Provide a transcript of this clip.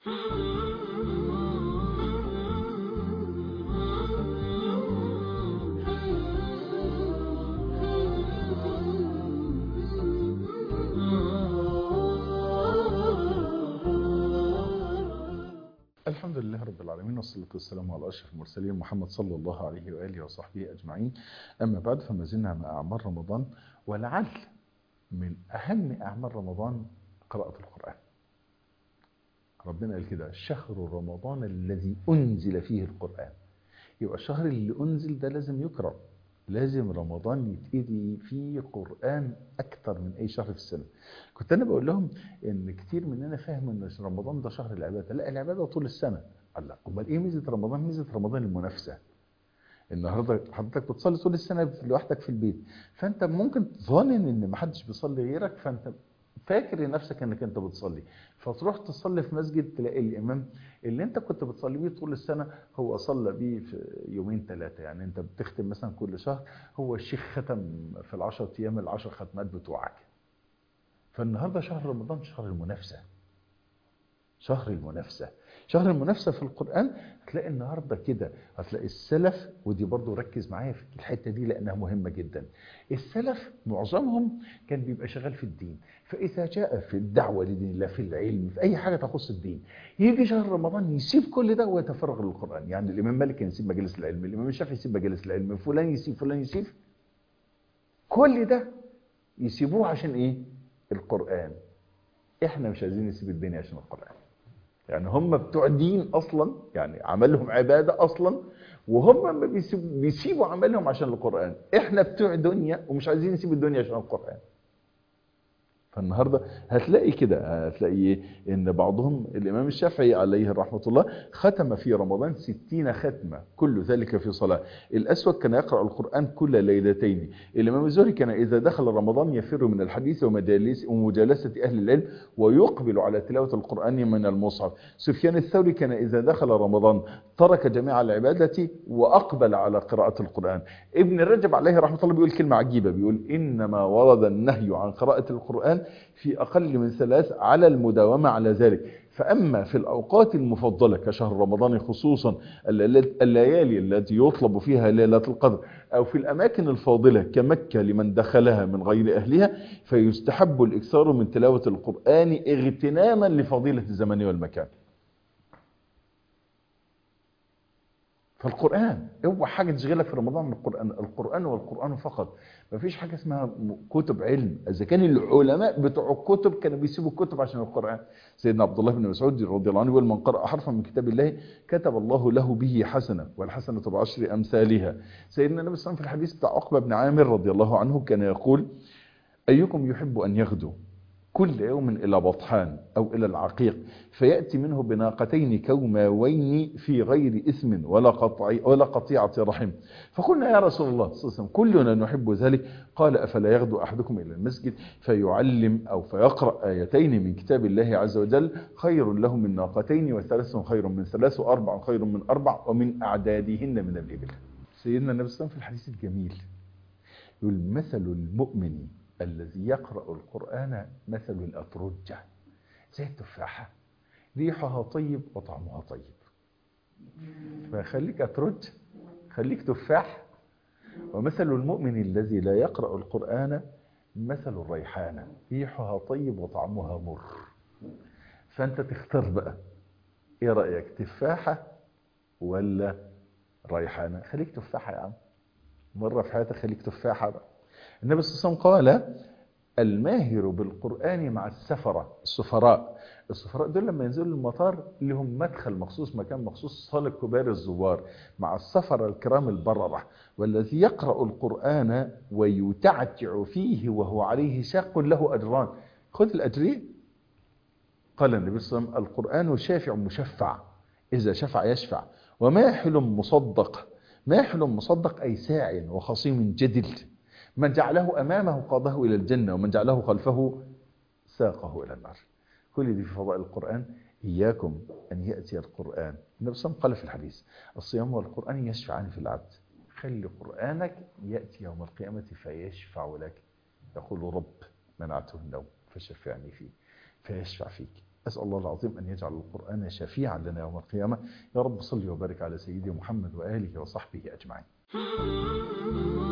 الحمد لله رب العالمين والصلاة والسلام على أشرف المرسلين محمد صلى الله عليه وآله وصحبه أجمعين أما بعد فما زلنا مع أعمال رمضان ولعل من أهم أعمال رمضان قراءة القرآن ربنا قال كده شهر رمضان الذي أنزل فيه القرآن يبقى الشهر اللي أنزل ده لازم يقرأ لازم رمضان يتقري فيه قرآن أكتر من أي شهر في السنة كنت أنا بقول لهم إن كتير مننا فاهم إن رمضان ده شهر العبادة لا العبادة طول السنة الله أمال إيه ميزة رمضان ميزة رمضان المنافسة النهارده حضرتك بتصلي طول السنة لوحدك في البيت فأنت ممكن تظن إن محدش بيصلي غيرك فأنت فاكر نفسك انك انت بتصلي فتروح تصلي في مسجد تلاقي الامام اللي انت كنت بتصلي بيه طول السنه هو صلى بيه في يومين ثلاثه يعني انت بتختم مثلا كل شهر هو الشيخ ختم في العشر ايام العشر ختمات بتوعك فالنهارده شهر رمضان شهر المنافسه شهر المنافسه شهر المنافسه في القران هتلاقي النهارده كده هتلاقي السلف ودي برضو ركز معايا في الحته دي لانها مهمه جدا السلف معظمهم كان بيبقى شغال في الدين فاذا جاء في الدعوه لدين الله في العلم في اي حاجه تخص الدين يجي شهر رمضان يسيب كل ده ويتفرغ للقران يعني الامام مالك كان يسيب مجالس العلم الامام الشافعي يسيب مجالس العلم فلان يسيب فلان يسيب كل ده يسيبوه عشان ايه القران احنا مش عايزين نسيب الدنيا عشان القران يعني هم بتوع دين اصلا يعني عملهم عباده اصلا وهم ما بيسيبوا, بيسيبوا عملهم عشان القران احنا بتوع دنيا ومش عايزين نسيب الدنيا عشان القران فالنهارده هتلاقي كده هتلاقي ان بعضهم الامام الشافعي عليه رحمه الله ختم في رمضان ستين ختمه كل ذلك في صلاه الاسود كان يقرا القران كل ليلتين الامام الزهري كان اذا دخل رمضان يفر من الحديث ومجالس ومجالسه اهل العلم ويقبل على تلاوه القران من المصحف سفيان الثوري كان اذا دخل رمضان ترك جميع العباده واقبل على قراءه القران ابن رجب عليه رحمه الله بيقول كلمه عجيبه بيقول انما ورد النهي عن قراءه القران في أقل من ثلاث على المداومة على ذلك فأما في الأوقات المفضلة كشهر رمضان خصوصا الليالي التي يطلب فيها ليلة القدر أو في الأماكن الفاضلة كمكة لمن دخلها من غير أهلها فيستحب الإكثار من تلاوة القرآن اغتناما لفضيلة الزمان والمكان فالقرآن هو حاجة تشغلك في رمضان من القرآن القرآن والقرآن فقط ما فيش حاجة اسمها كتب علم إذا كان العلماء بتوع الكتب كانوا بيسيبوا الكتب عشان القرآن سيدنا عبد الله بن مسعود رضي الله عنه يقول من قرأ حرفا من كتاب الله كتب الله له به حسنة والحسنة بعشر أمثالها سيدنا النبي صلى الله عليه وسلم في الحديث بتاع عقبة بن عامر رضي الله عنه كان يقول أيكم يحب أن يغدو كل يوم إلى بطحان أو إلى العقيق فيأتي منه بناقتين كوماوين في غير إثم ولا, قطع ولا قطيعة رحم فقلنا يا رسول الله صلى الله عليه وسلم كلنا نحب ذلك قال أفلا يغدو أحدكم إلى المسجد فيعلم أو فيقرأ آيتين من كتاب الله عز وجل خير له من ناقتين وثلاث خير من ثلاث وأربع خير من أربع ومن أعدادهن من الإبل سيدنا النبي صلى الله عليه وسلم في الحديث الجميل يقول مثل المؤمن الذي يقرأ القرآن مثل الأترجة زي التفاحة ريحها طيب وطعمها طيب فخليك أترج خليك تفاح ومثل المؤمن الذي لا يقرأ القرآن مثل الريحانة ريحها طيب وطعمها مر فأنت تختار بقى ايه رأيك تفاحة ولا ريحانة خليك تفاحة يا عم مرة في حياتك خليك تفاحة بقى النبي صلى الله عليه وسلم قال الماهر بالقرآن مع السفرة السفراء السفراء دول لما ينزلوا المطار لهم مدخل مخصوص مكان مخصوص صالة كبار الزوار مع السفر الكرام البررة والذي يقرأ القرآن ويتعتع فيه وهو عليه شاق له أجران خذ الأجرين قال النبي صلى الله عليه وسلم القرآن شافع مشفع إذا شفع يشفع ماحل مصدق ماحل مصدق أي ساع وخصيم جدل من جعله أمامه قاده إلى الجنة ومن جعله خلفه ساقه إلى النار كل دي في فضائل القرآن إياكم أن يأتي القرآن النبي صلى الله عليه وسلم قال في الحديث الصيام والقرآن يشفعان في العبد خلي قرآنك يأتي يوم القيامة فيشفع لك يقول رب منعته النوم فشفعني فيه فيشفع فيك أسأل الله العظيم أن يجعل القرآن شفيعا لنا يوم القيامة يا رب صل وبارك على سيدي محمد وآله وصحبه أجمعين